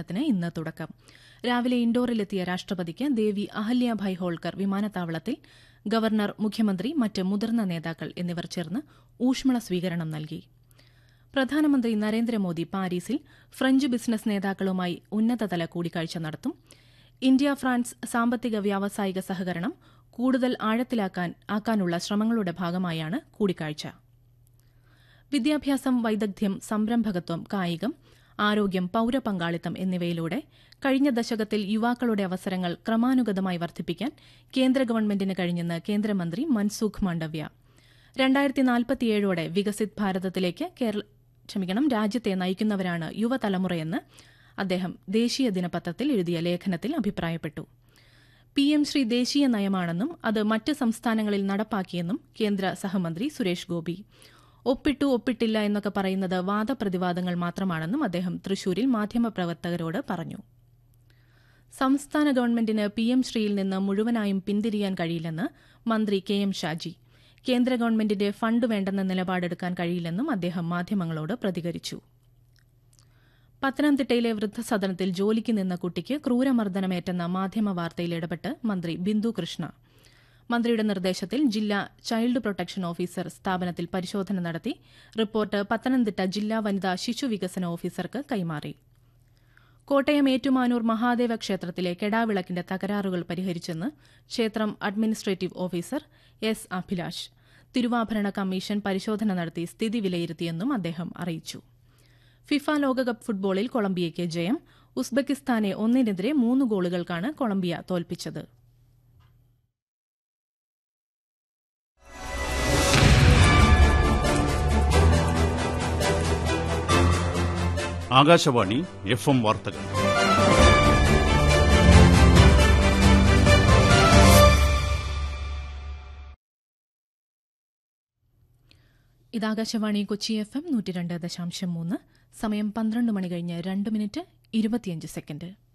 സമ്മേളനത്തിന് ഇന്ന് തുടക്കം രാവിലെ ഇൻഡോറിലെത്തിയ രാഷ്ട്രപതിക്ക് ദേവി അഹല്യാഭായ് ഹോൾക്കർ വിമാനത്താവളത്തിൽ ഗവർണർ മുഖ്യമന്ത്രി മറ്റ് മുതിർന്ന നേതാക്കൾ എന്നിവർ ചേർന്ന് ഊഷ്മള സ്വീകരണം നൽകി പ്രധാനമന്ത്രി നരേന്ദ്രമോദി പാരീസിൽ ഫ്രഞ്ച് ബിസിനസ് നേതാക്കളുമായി ഉന്നതതല കൂടിക്കാഴ്ച നടത്തും ഇന്ത്യ ഫ്രാൻസ് സാമ്പത്തിക വ്യാവസായിക സഹകരണം കൂടുതൽ ആഴത്തിലാക്കാൻ ആക്കാനുള്ള ശ്രമങ്ങളുടെ ഭാഗമായാണ് കൂടിക്കാഴ്ച വിദ്യാഭ്യാസം വൈദഗ്ധ്യം സംരംഭകത്വം കായികം ആരോഗ്യം പൌരപങ്കാളിത്തം എന്നിവയിലൂടെ കഴിഞ്ഞ ദശകത്തിൽ യുവാക്കളുടെ അവസരങ്ങൾ ക്രമാനുഗതമായി വർദ്ധിപ്പിക്കാൻ കേന്ദ്ര ഗവൺമെന്റിന് കഴിഞ്ഞെന്ന് കേന്ദ്രമന്ത്രി മൻസുഖ് മാണ്ഡവ്യ രണ്ടായിരത്തി നാൽപ്പത്തിയേഴോടെ വികസിത് ഭാരതത്തിലേക്ക് കേരള ക്ഷമിക്കണം രാജ്യത്തെ നയിക്കുന്നവരാണ് യുവതലമുറയെന്ന് അദ്ദേഹം ദേശീയ ദിനപത്രത്തിൽ എഴുതിയ ലേഖനത്തിൽ അഭിപ്രായപ്പെട്ടു പി എം ശ്രീ ദേശീയ നയമാണെന്നും അത് മറ്റ് സംസ്ഥാനങ്ങളിൽ നടപ്പാക്കിയെന്നും കേന്ദ്ര സഹമന്ത്രി സുരേഷ് ഗോപി ഒപ്പിട്ടു ഒപ്പിട്ടില്ല എന്നൊക്കെ പറയുന്നത് വാദപ്രതിവാദങ്ങൾ മാത്രമാണെന്നും അദ്ദേഹം തൃശൂരിൽ മാധ്യമപ്രവർത്തകരോട് പറഞ്ഞു സംസ്ഥാന ഗവൺമെന്റിന് പി എം ശ്രീയിൽ നിന്ന് മുഴുവനായും പിന്തിരിയാൻ കഴിയില്ലെന്ന് മന്ത്രി കെ എം ഷാജി കേന്ദ്ര ഗവൺമെന്റിന്റെ ഫണ്ട് വേണ്ടെന്ന നിലപാടെടുക്കാൻ കഴിയില്ലെന്നും അദ്ദേഹം മാധ്യമങ്ങളോട് പ്രതികരിച്ചു പത്തനംതിട്ടയിലെ വൃദ്ധസദനത്തിൽ ജോലിക്ക് നിന്ന കുട്ടിക്ക് ക്രൂരമർദ്ദനമേറ്റെന്ന മാധ്യമ വാർത്തയിൽ ഇടപെട്ട് മന്ത്രി ബിന്ദു കൃഷ്ണ മന്ത്രിയുടെ നിർദ്ദേശത്തിൽ ജില്ലാ ചൈൽഡ് പ്രൊട്ടക്ഷൻ ഓഫീസർ സ്ഥാപനത്തിൽ പരിശോധന നടത്തി റിപ്പോർട്ട് പത്തനംതിട്ട ജില്ലാ വനിതാ ശിശു വികസന ഓഫീസർക്ക് കൈമാറി കോട്ടയം ഏറ്റുമാനൂർ മഹാദേവ ക്ഷേത്രത്തിലെ കെടാവിളക്കിന്റെ തകരാറുകൾ പരിഹരിച്ചെന്ന് ക്ഷേത്രം അഡ്മിനിസ്ട്രേറ്റീവ് ഓഫീസർ എസ് അഭിലാഷ് തിരുവാഭരണ കമ്മീഷൻ പരിശോധന നടത്തി സ്ഥിതി വിലയിരുത്തിയെന്നും അദ്ദേഹം അറിയിച്ചു ഫിഫ ലോകകപ്പ് ഫുട്ബോളിൽ കൊളംബിയയ്ക്ക് ജയം ഉസ്ബെക്കിസ്ഥാനെ ഒന്നിനെതിരെ മൂന്ന് ഗോളുകൾക്കാണ് കൊളംബിയ തോൽപ്പിച്ചത് ആകാശവാണി എഫ് എം വാർത്തകൾ ഇത് ആകാശവാണി കൊച്ചി എഫ് എം നൂറ്റി രണ്ട് ദശാംശം മൂന്ന് സമയം പന്ത്രണ്ട് മണി കഴിഞ്ഞ് രണ്ട് മിനിറ്റ് ഇരുപത്തിയഞ്ച് സെക്കൻഡ്